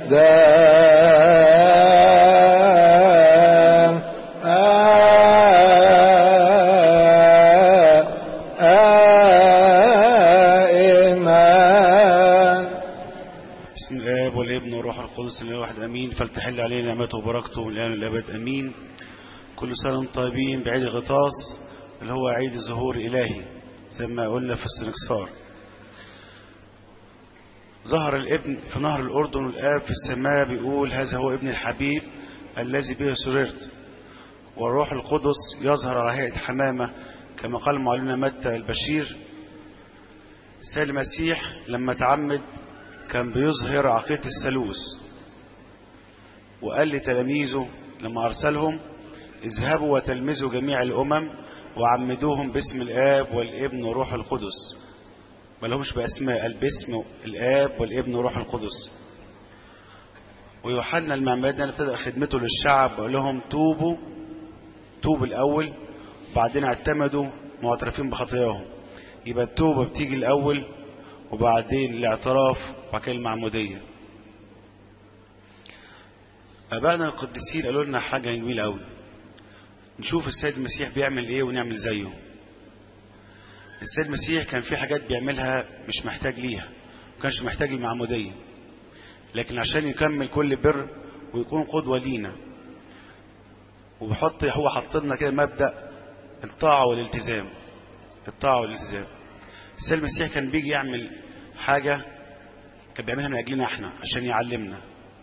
بسم الآب والابن والروح القدس الإله الواحد أمين فلتحل علينا نعمته وبركته من الآن والأبد أمين كل سنة وانتم طيبين بعيد الغطاس اللي هو عيد الظهور الإلهي زي ما قلنا في السنكسار ظهر الابن في نهر الأردن والآب في السماء بيقول هذا هو ابن الحبيب الذي به سررت والروح القدس يظهر على هيئة حمامة كما قال معلمنا متى البشير السيد المسيح لما تعمد كان بيظهر عقيدة الثالوث وقال لتلاميذه لما أرسلهم اذهبوا وتلمذوا جميع الأمم وعمدوهم باسم الآب والابن وروح القدس ما لهمش بأسماء قال باسم الآب والابن وروح القدس ويوحنا المعمدان ابتدأ خدمته للشعب وقال لهم توبوا توبوا الأول وبعدين اعتمدوا معترفين بخطاياهم يبقى التوبة بتيجي الأول وبعدين الاعتراف وبعد كده المعمودية أبائنا القديسين قالوا لنا حاجة جميلة أوي نشوف السيد المسيح بيعمل إيه ونعمل زيه السيد المسيح كان في حاجات بيعملها مش محتاج ليها ما كانش محتاج المعمودية لكن عشان يكمل كل بر ويكون قدوة لينا وبحط هو حط لنا كده مبدأ الطاعة والالتزام الطاعة والالتزام السيد المسيح كان بيجي يعمل حاجة كان بيعملها من أجلنا احنا عشان يعلمنا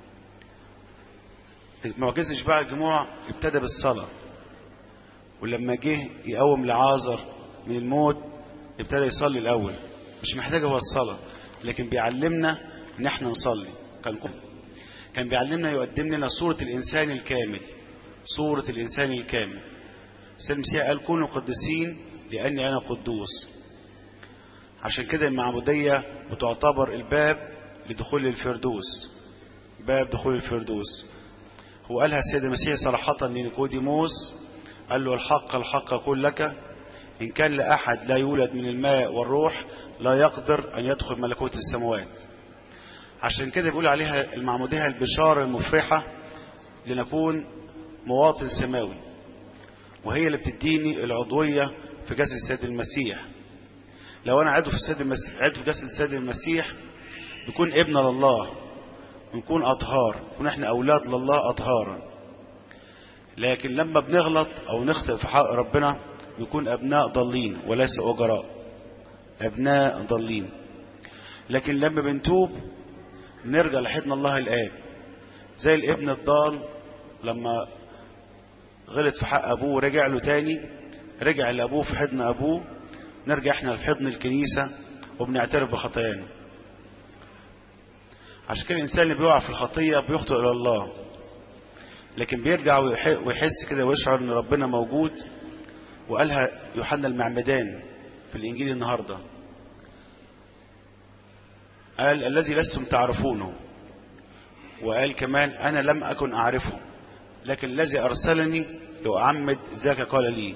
معجزة بقى الجموع ابتدى بالصلاة ولما جه يقوم لعازر من الموت ابتدى يصلي الأول مش محتاج هو الصلاة لكن بيعلمنا ان احنا نصلي كان كان بيعلمنا يقدم لنا صورة الإنسان الكامل صورة الإنسان الكامل السيد المسيح قال كونوا قديسين لأني أنا قدوس عشان كده المعمودية بتعتبر الباب لدخول الفردوس باب دخول الفردوس هو قالها السيد المسيح صراحة لنيكوديموس قال له الحق الحق أقول لك إن كان لأحد لا يولد من الماء والروح لا يقدر أن يدخل ملكوت السماوات عشان كده بيقول عليها المعمودية البشارة المفرحة لنكون مواطن سماوي وهي اللي بتديني العضوية في جسد السيد المسيح لو أنا عضو في السيد المسيح عضو في جسد السيد المسيح بيكون ابن لله ونكون أطهار نكون احنا أولاد لله أطهارا لكن لما بنغلط أو نخطئ في حق ربنا نكون أبناء ضالين وليس أجراء أبناء ضالين لكن لما بنتوب نرجع لحضن الله الآب زي الابن الضال لما غلط في حق أبوه ورجع له تاني رجع لأبوه في حضن أبوه نرجع احنا لحضن الكنيسة وبنعترف بخطايانا عشان كده الإنسان اللي بيقع في الخطية بيخطئ إلى الله لكن بيرجع ويحس كده ويشعر ان ربنا موجود وقالها يوحنا المعمدان في الإنجيل النهاردة قال الذي لستم تعرفونه وقال كمان أنا لم أكن أعرفه لكن الذي أرسلني لأعمد ذاك قال لي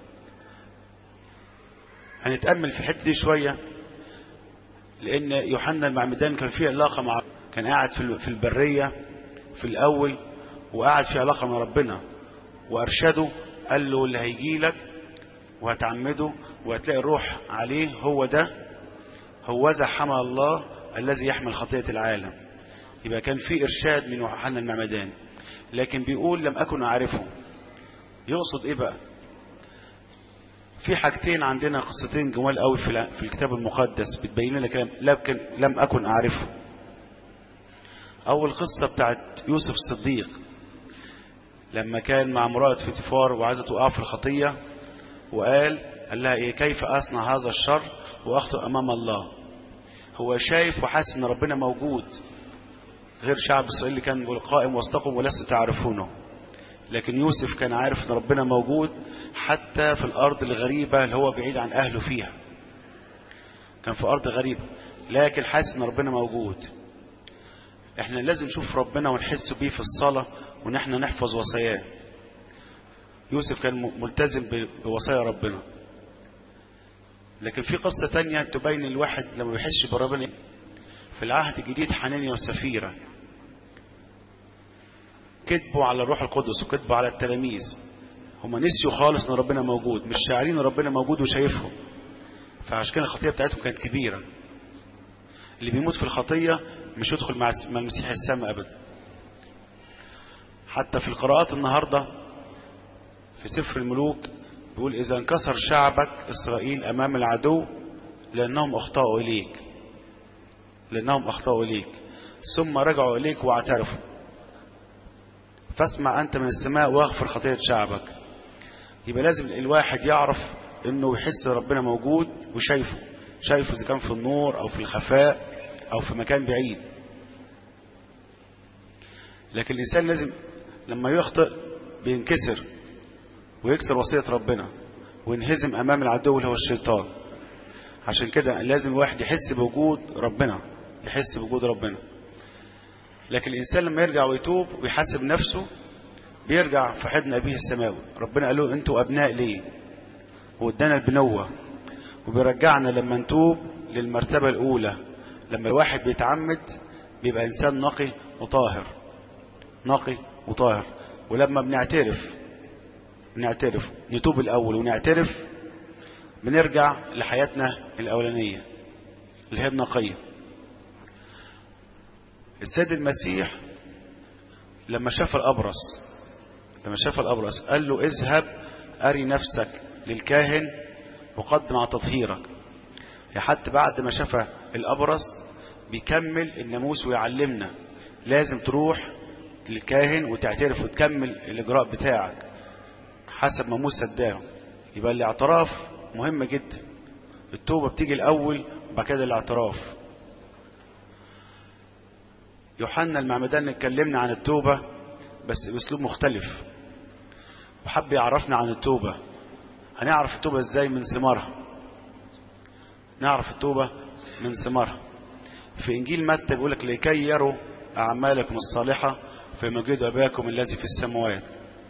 هنتأمل في الحتة دي شوية لأن يوحنا المعمدان كان فيه علاقة مع كان قاعد في البرية في الأول وقعد في علاقة مع ربنا وأرشده قال له اللي هيجي لك وهتعمده وهتلاقي الروح عليه هو ده هو ذا حمى الله الذي يحمل خطية العالم يبقى كان في إرشاد من يوحنا المعمدان لكن بيقول لم أكن أعرفه يقصد إيه بقى في حاجتين عندنا قصتين جمال قوي في الكتاب المقدس بتبين لنا كلام لكن لم أكن أعرفه أول قصة بتاعت يوسف الصديق لما كان مع امرأة فيتفار وعايزة تقع في الخطية وقال قال لها إيه كيف أصنع هذا الشر وأخطئ أمام الله هو شايف وحاسس إن ربنا موجود غير شعب إسرائيل اللي كان قائم وسطكم ولست تعرفونه لكن يوسف كان عارف إن ربنا موجود حتى في الأرض الغريبة اللي هو بعيد عن أهله فيها كان في أرض غريبة لكن حاسس إن ربنا موجود احنا لازم نشوف ربنا ونحس بيه في الصلاة وان احنا نحفظ وصاياه يوسف كان ملتزم بوصايا ربنا لكن في قصة تانية تبين الواحد لما بيحسش بربنا في العهد الجديد حنانيا وسفيرة وكذبوا على الروح القدس وكذبوا على التلاميذ هم نسيوا خالص ان ربنا موجود مش شاعرين ان ربنا موجود وشايفهم فعشان كده الخطيه بتاعتهم كانت كبيره اللي بيموت في الخطيه مش يدخل مع المسيح السماء ابدا حتى في القراءات النهارده في سفر الملوك بيقول اذا انكسر شعبك اسرائيل امام العدو لانهم اخطاوا اليك لانهم اخطاوا اليك ثم رجعوا اليك واعترفوا فاسمع انت من السماء واغفر خطيه شعبك يبقى لازم الواحد يعرف انه يحس ربنا موجود وشايفه شايفه اذا كان في النور او في الخفاء او في مكان بعيد لكن الانسان لازم لما يخطئ بينكسر ويكسر وصية ربنا وينهزم امام العدو اللي هو الشيطان عشان كده لازم الواحد يحس بوجود ربنا يحس بوجود ربنا لكن الانسان لما يرجع ويتوب ويحاسب نفسه بيرجع في حضن ابيه السماوي ربنا قال له انتوا ابناء ليه وادانا البنوة وبيرجعنا لما نتوب للمرتبة الاولى لما الواحد بيتعمد بيبقى انسان نقي وطاهر نقي وطاهر ولما بنعترف بنعترف نتوب الاول ونعترف بنرجع لحياتنا الاولانية اللي هي النقية السيد المسيح لما شاف الابرص لما شاف الابرص قال له اذهب اري نفسك للكاهن وقدم على تطهيرك يا حتى بعد ما شاف الابرص بيكمل الناموس ويعلمنا لازم تروح للكاهن وتعترف وتكمل الاجراء بتاعك حسب ما موسى اداه يبقى الاعتراف مهم جدا التوبه بتيجي الاول وبعد كده الاعتراف يوحنا المعمدان اتكلمنا عن التوبه بس باسلوب مختلف وحب يعرفنا عن التوبه هنعرف التوبه ازاي من ثمارها نعرف التوبه من ثمارها في انجيل متى بيقول لك لكي يروا اعمالكم الصالحه في مجد اباكم الذي في السماوات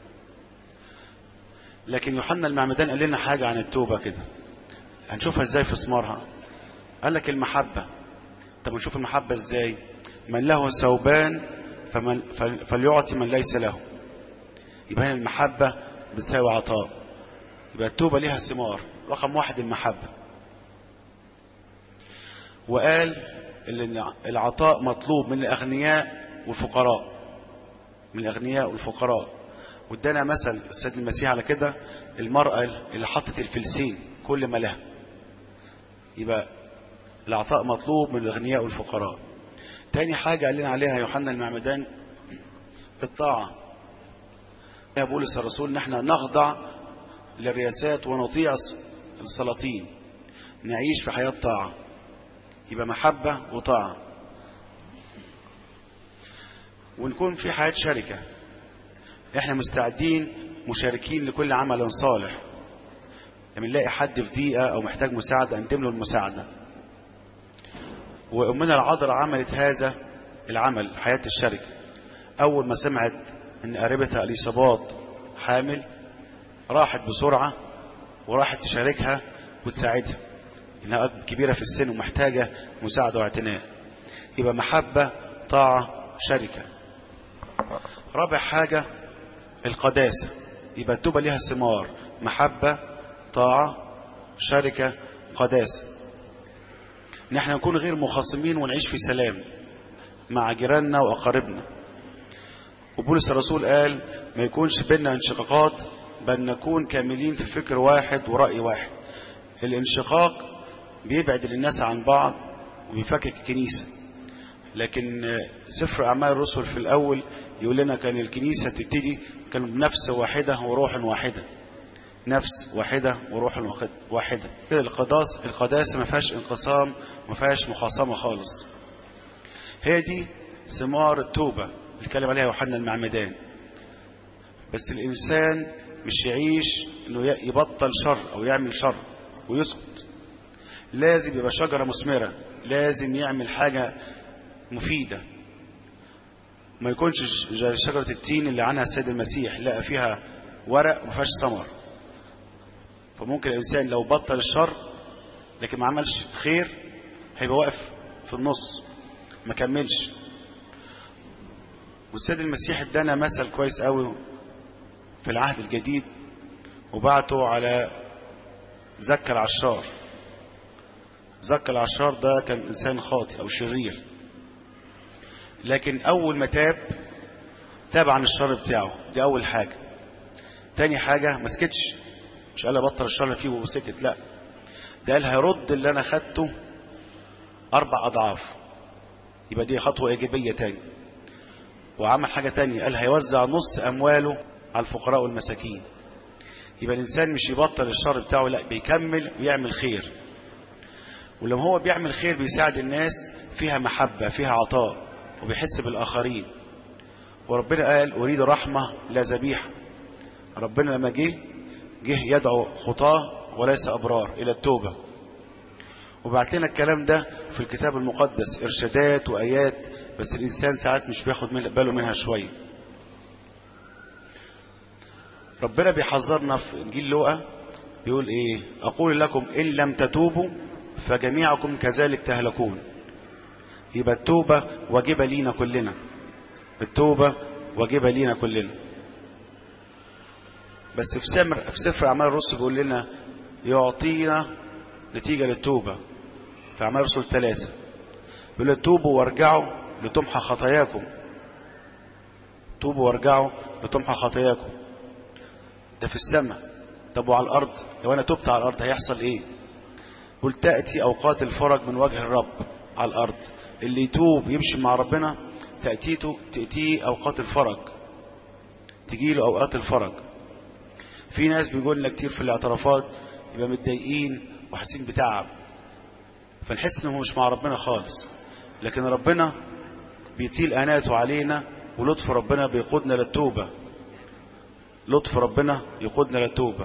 لكن يوحنا المعمدان قال لنا حاجه عن التوبه كده هنشوفها ازاي في ثمارها قال لك المحبه طب نشوف المحبه ازاي من له ثوبان فمن فليعطي من ليس له يبقى هنا المحبه بتساوي عطاء يبقى التوبه ليها ثمار رقم واحد المحبه وقال ان العطاء مطلوب من الاغنياء والفقراء من الاغنياء والفقراء وادانا مثل السيد المسيح على كده المرأة اللي حطت الفلسين كل ما لها يبقى العطاء مطلوب من الاغنياء والفقراء تاني حاجة قال لنا عليها يوحنا المعمدان الطاعة يا بولس الرسول ان احنا نخضع للرياسات ونطيع السلاطين نعيش في حياة طاعة يبقى محبة وطاعة ونكون في حياة شركة احنا مستعدين مشاركين لكل عمل صالح لما نلاقي حد في ضيقة او محتاج مساعدة نقدم له المساعدة وامنا العذراء عملت هذا العمل حياة الشركة اول ما سمعت ان قريبتها اليصابات حامل راحت بسرعة وراحت تشاركها وتساعدها انها كبيرة في السن ومحتاجة مساعدة واعتناء يبقى محبة طاعة شركة رابع حاجة القداسة يبقى التوبة ليها ثمار محبة طاعة شركة قداسة ان احنا نكون غير مخاصمين ونعيش في سلام مع جيراننا واقاربنا وبولس الرسول قال ما يكونش بيننا انشقاقات بل نكون كاملين في فكر واحد ورأي واحد الانشقاق بيبعد الناس عن بعض وبيفكك الكنيسة لكن سفر أعمال الرسل في الأول يقول لنا كان الكنيسة تبتدي كانوا بنفس واحدة وروح واحدة نفس واحدة وروح واحدة كده القداس القداسة ما فيهاش انقسام ما فيهاش مخاصمة خالص هي دي ثمار التوبة اللي اتكلم عليها يوحنا المعمدان بس الإنسان مش يعيش انه يبطل شر او يعمل شر ويسكت لازم يبقى شجرة مثمرة لازم يعمل حاجة مفيدة ما يكونش زي شجرة التين اللي عنها السيد المسيح لقى فيها ورق وما فيهاش ثمر فممكن الإنسان لو بطل الشر لكن ما عملش خير هيبقى واقف في النص ما كملش والسيد المسيح ادانا مثل كويس قوي في العهد الجديد وبعته على زكى العشار زكى العشار ده كان انسان خاطئ او شرير لكن اول ما تاب تاب عن الشر بتاعه دي اول حاجه تاني حاجه ما سكتش مش قال بطل الشر فيه وسكت لا ده قال هيرد اللي انا خدته اربع اضعاف يبقى دي خطوه ايجابيه تاني وعمل حاجه تانية قال هيوزع نص امواله على الفقراء والمساكين يبقى الانسان مش يبطل الشر بتاعه لا بيكمل ويعمل خير ولما هو بيعمل خير بيساعد الناس فيها محبه فيها عطاء وبيحس بالاخرين وربنا قال اريد رحمه لا ذبيحه ربنا لما جه جه يدعو خطاه وليس ابرار الى التوبه وبعت لنا الكلام ده في الكتاب المقدس ارشادات وايات بس الانسان ساعات مش بياخد من باله منها شويه ربنا بيحذرنا في انجيل لوقا بيقول ايه اقول لكم ان لم تتوبوا فجميعكم كذلك تهلكون يبقى التوبه واجبه لينا كلنا التوبه واجبه لينا كلنا بس في سمر في سفر اعمال الرسل بيقول لنا يعطينا نتيجه للتوبه في اعمال الرسل ثلاثه بيقول توبوا وارجعوا لتمحى خطاياكم توبوا وارجعوا لتمحى خطاياكم ده في السماء طب وعلى الارض لو انا تبت على الارض هيحصل ايه قل تاتي اوقات الفرج من وجه الرب على الارض اللي يتوب يمشي مع ربنا تاتيته تاتيه اوقات الفرج تجي له اوقات الفرج في ناس بيقول لنا كتير في الاعترافات يبقى متضايقين وحاسين بتعب فنحس انه مش مع ربنا خالص لكن ربنا بيطيل اناته علينا ولطف ربنا بيقودنا للتوبه لطف ربنا يقودنا للتوبة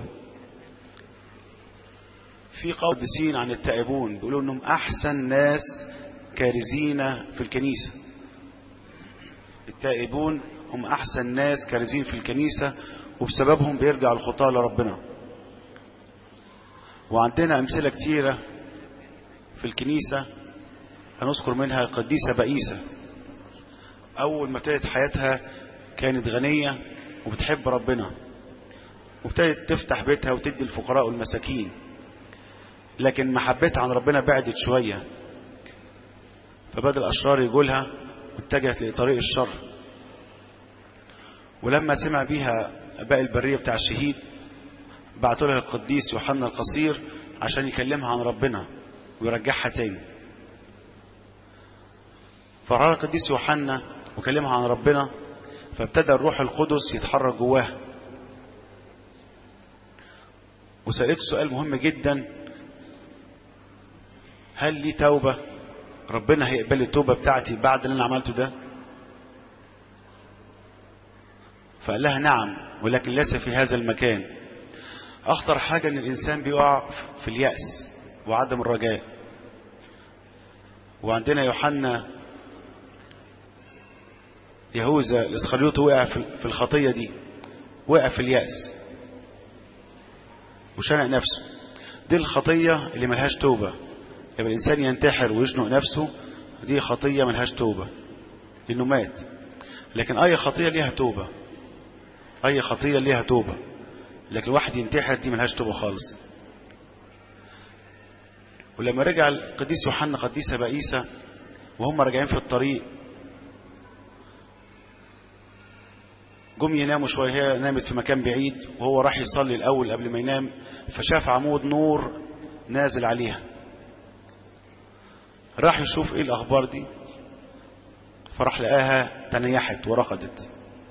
في قدسين عن التائبون بيقولوا انهم احسن ناس كارزين في الكنيسة التائبون هم احسن ناس كارزين في الكنيسة وبسببهم بيرجع الخطاة لربنا وعندنا امثلة كتيرة في الكنيسة هنذكر منها القديسة بئيسة اول ما ابتدت حياتها كانت غنية وبتحب ربنا وابتدت تفتح بيتها وتدي الفقراء والمساكين لكن محبتها عن ربنا بعدت شوية فبدأ الأشرار يقولها واتجهت لطريق الشر ولما سمع بيها أباء البرية بتاع الشهيد بعتوا لها القديس يوحنا القصير عشان يكلمها عن ربنا ويرجعها تاني فرأى القديس يوحنا وكلمها عن ربنا فابتدى الروح القدس يتحرك جواها وسألته سؤال مهم جدا هل لي توبة ربنا هيقبل التوبة بتاعتي بعد اللي انا عملته ده فقال لها نعم ولكن ليس في هذا المكان اخطر حاجة ان الانسان بيقع في اليأس وعدم الرجاء وعندنا يوحنا يهوذا الاسخريوطي وقع في الخطية دي وقع في اليأس وشنق نفسه دي الخطية اللي ملهاش توبة لما الإنسان ينتحر ويشنق نفسه دي خطية ملهاش توبة لأنه مات لكن أي خطية ليها توبة أي خطية ليها توبة لكن الواحد ينتحر دي ملهاش توبة خالص ولما رجع القديس يوحنا قديسة بائسة وهم راجعين في الطريق جم يناموا شوية هي نامت في مكان بعيد وهو راح يصلي الأول قبل ما ينام فشاف عمود نور نازل عليها راح يشوف ايه الأخبار دي فراح لقاها تنيحت ورقدت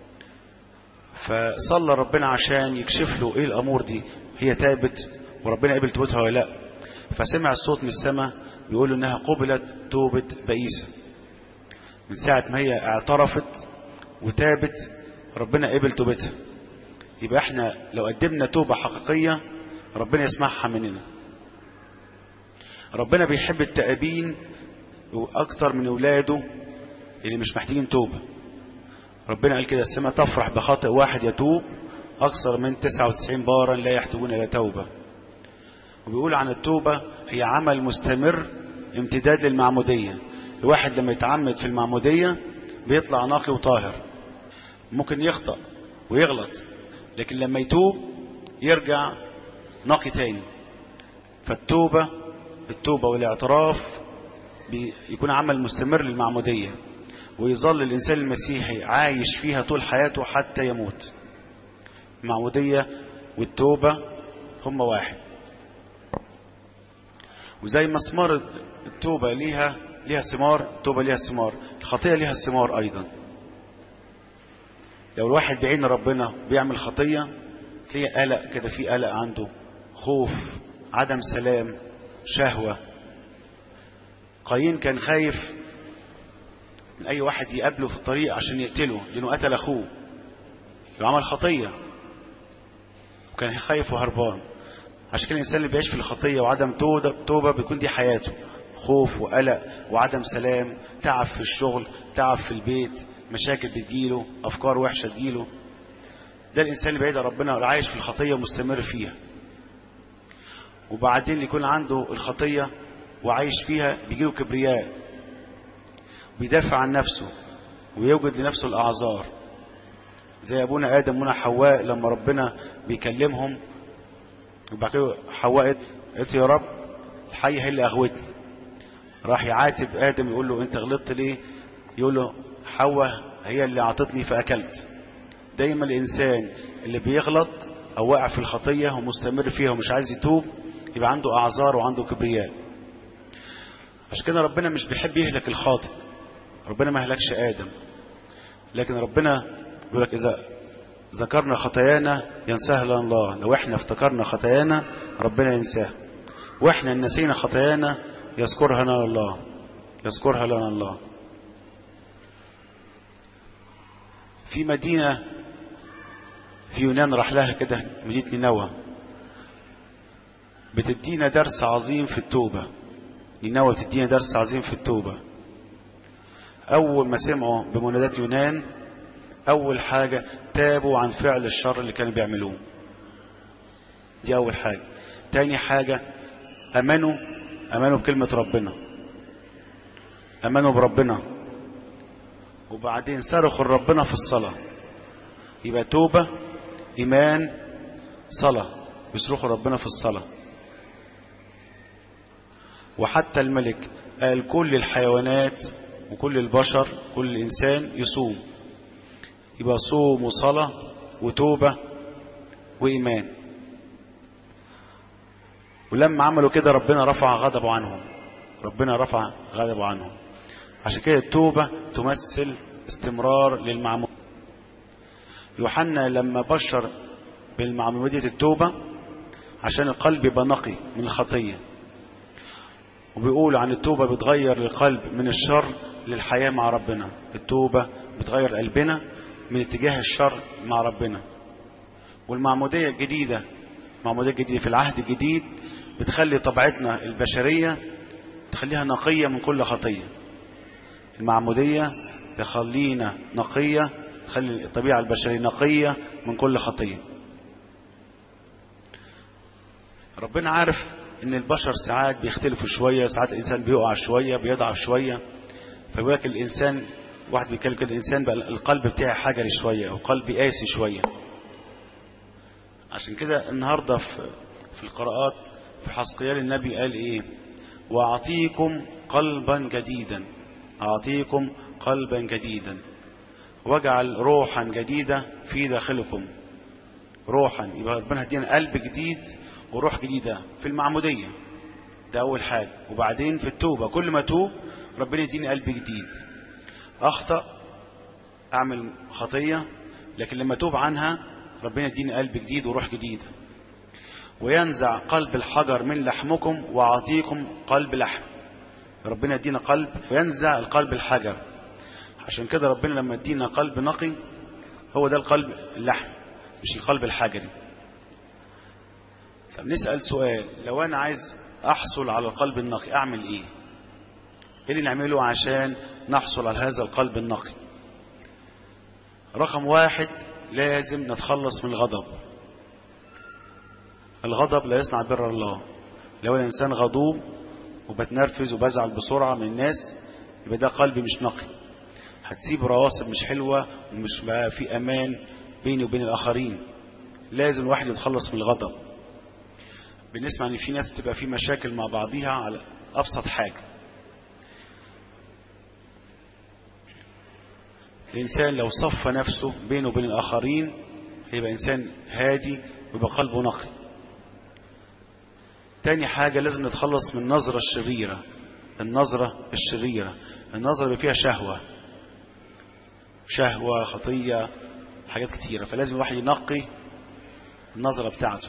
فصلى ربنا عشان يكشف له ايه الأمور دي هي تابت وربنا قبل توبتها ولا لا فسمع الصوت من السماء بيقول له انها قبلت توبة بئيسة من ساعة ما هي اعترفت وتابت ربنا قبل توبتها يبقى احنا لو قدمنا توبة حقيقية ربنا يسمعها مننا ربنا بيحب التائبين اكتر من اولاده اللي مش محتاجين توبة ربنا قال كده السماء تفرح بخطئ واحد يتوب اكثر من 99 بارا لا يحتاجون الى توبة وبيقول عن التوبة هي عمل مستمر امتداد للمعمودية الواحد لما يتعمد في المعمودية بيطلع نقي وطاهر ممكن يخطأ ويغلط لكن لما يتوب يرجع نقي تاني فالتوبة التوبة والاعتراف يكون عمل مستمر للمعمودية ويظل الإنسان المسيحي عايش فيها طول حياته حتى يموت المعمودية والتوبة هم واحد وزي ما ثمار التوبة ليها ليها ثمار التوبة ليها ثمار الخطية ليها ثمار أيضا لو الواحد بعين ربنا بيعمل خطية تلاقيه قلق كده في قلق عنده خوف عدم سلام شهوة قايين كان خايف من أي واحد يقابله في الطريق عشان يقتله لأنه قتل أخوه وعمل خطية وكان خايف وهربان عشان كده الإنسان اللي بيعيش في الخطية وعدم توبة, توبة بيكون دي حياته خوف وقلق وعدم سلام تعب في الشغل تعب في البيت مشاكل بتجيله أفكار وحشة تجيله ده الإنسان اللي بعيد عن ربنا وعايش في الخطية ومستمر فيها وبعدين يكون عنده الخطية وعايش فيها بيجيله كبرياء بيدافع عن نفسه ويوجد لنفسه الأعذار زي أبونا آدم ونا حواء لما ربنا بيكلمهم وبعد كده حواء قالت يا رب الحية هي اللي أغوتني راح يعاتب آدم يقول له أنت غلطت ليه يقول له حواء هي اللي أعطتني فأكلت دايما الإنسان اللي بيغلط أو واقع في الخطية ومستمر فيها ومش عايز يتوب يبقى عنده أعذار وعنده كبرياء عشان كده ربنا مش بيحب يهلك الخاطئ ربنا ما هلكش آدم لكن ربنا بيقول لك إذا ذكرنا خطايانا ينساها لنا الله لو احنا افتكرنا خطايانا ربنا ينساها واحنا نسينا خطايانا يذكرها لنا الله يذكرها لنا الله في مدينة في يونان راح لها كده مدينة نينوى بتدينا درس عظيم في التوبة نينوى تدينا درس عظيم في التوبة أول ما سمعوا بمنادات يونان أول حاجة تابوا عن فعل الشر اللي كانوا بيعملوه دي أول حاجة تاني حاجة أمنوا أمنوا بكلمة ربنا أمنوا بربنا وبعدين صرخوا ربنا في الصلاة يبقى توبة إيمان صلاة بيصرخوا ربنا في الصلاة وحتى الملك قال كل الحيوانات وكل البشر كل الإنسان يصوم يبقى صوم وصلاة وتوبة وإيمان ولما عملوا كده ربنا رفع غضبه عنهم ربنا رفع غضبه عنهم عشان كده التوبة تمثل استمرار للمعمول يوحنا لما بشر بالمعمودية التوبة عشان القلب يبقى نقي من الخطية وبيقول عن التوبة بتغير القلب من الشر للحياة مع ربنا التوبة بتغير قلبنا من اتجاه الشر مع ربنا والمعمودية الجديدة المعمودية الجديدة في العهد الجديد بتخلي طبيعتنا البشرية تخليها نقية من كل خطية المعمودية تخلينا نقية تخلي الطبيعة البشرية نقية من كل خطية ربنا عارف ان البشر ساعات بيختلفوا شوية ساعات الانسان بيقع شوية بيضعف شوية فبيقول لك الانسان واحد بيتكلم كده الانسان بقى القلب بتاعي حجري شوية او قلبي قاسي شوية عشان كده النهاردة في, في القراءات في حسقيال النبي قال ايه واعطيكم قلبا جديدا اعطيكم قلبا جديدا واجعل روحا جديدة في داخلكم روحا يبقى ربنا هدينا قلب جديد وروح جديدة في المعمودية ده أول حاجة وبعدين في التوبة كل ما توب ربنا يديني قلب جديد أخطأ أعمل خطية لكن لما توب عنها ربنا يديني قلب جديد وروح جديدة وينزع قلب الحجر من لحمكم وأعطيكم قلب لحم ربنا يدينا قلب وينزع القلب الحجر عشان كده ربنا لما يدينا قلب نقي هو ده القلب اللحم مش القلب الحجري نسأل سؤال لو أنا عايز أحصل على القلب النقي أعمل إيه إيه اللي نعمله عشان نحصل على هذا القلب النقي رقم واحد لازم نتخلص من الغضب الغضب لا يصنع بر الله لو الإنسان غضوب وبتنرفز وبزعل بسرعة من الناس يبقى ده قلبي مش نقي هتسيب رواسب مش حلوة ومش بقى في أمان بيني وبين الآخرين لازم الواحد يتخلص من الغضب بنسمع ان في ناس تبقى في مشاكل مع بعضيها على ابسط حاجة الانسان لو صفى نفسه بينه وبين الاخرين هيبقى انسان هادي ويبقى قلبه نقي تاني حاجة لازم نتخلص من النظرة الشريرة النظرة الشريرة النظرة اللي فيها شهوة شهوة خطية حاجات كتيرة فلازم الواحد ينقي النظرة بتاعته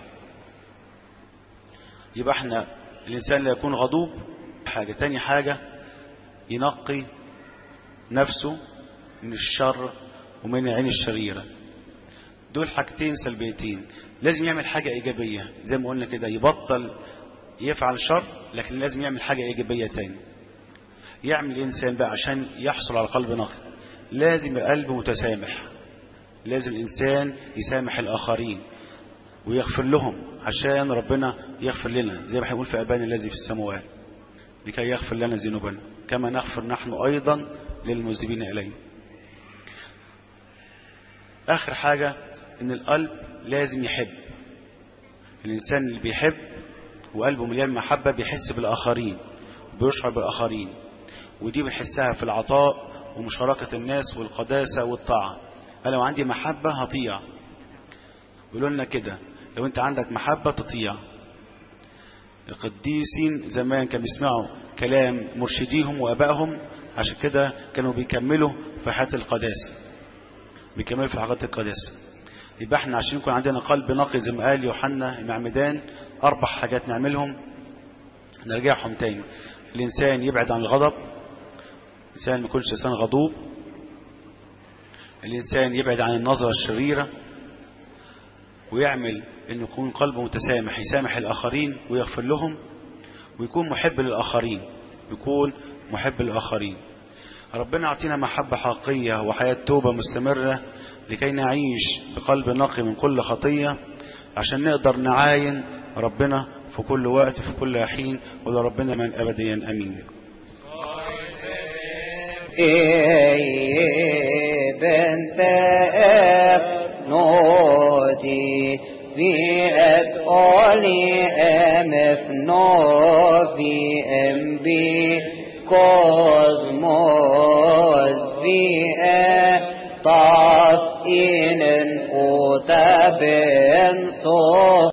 يبقى احنا الانسان لا يكون غضوب حاجة تاني حاجة ينقي نفسه من الشر ومن العين الشريرة دول حاجتين سلبيتين لازم يعمل حاجة ايجابية زي ما قلنا كده يبطل يفعل شر لكن لازم يعمل حاجة ايجابية تاني يعمل الانسان بقى عشان يحصل على قلب نقي لازم قلب متسامح لازم الانسان يسامح الاخرين ويغفر لهم عشان ربنا يغفر لنا زي ما هيقول في أبانا الذي في السماوات لكي يغفر لنا ذنوبنا كما نغفر نحن أيضا للمذنبين إليه آخر حاجة إن القلب لازم يحب الإنسان اللي بيحب وقلبه مليان محبة بيحس بالآخرين وبيشعر بالآخرين ودي بنحسها في العطاء ومشاركة الناس والقداسة والطاعة أنا لو عندي محبة هطيع بيقولوا لنا كده لو انت عندك محبة تطيع القديسين زمان كانوا بيسمعوا كلام مرشديهم وابائهم عشان كده كانوا بيكملوا في حياة القداسة بيكملوا في حياة القداسة يبقى احنا عشان يكون عندنا قلب نقي زي ما قال يوحنا المعمدان اربع حاجات نعملهم نرجعهم تاني الانسان يبعد عن الغضب الانسان ما يكونش انسان غضوب الانسان يبعد عن النظرة الشريرة ويعمل انه يكون قلبه متسامح يسامح الاخرين ويغفر لهم ويكون محب للاخرين يكون محب للاخرين ربنا اعطينا محبة حقيقية وحياة توبة مستمرة لكي نعيش بقلب نقي من كل خطية عشان نقدر نعاين ربنا في كل وقت في كل حين ولربنا من أبديا أمين إيه بنت نوتي في أتقالي أمفنو في أمبي كو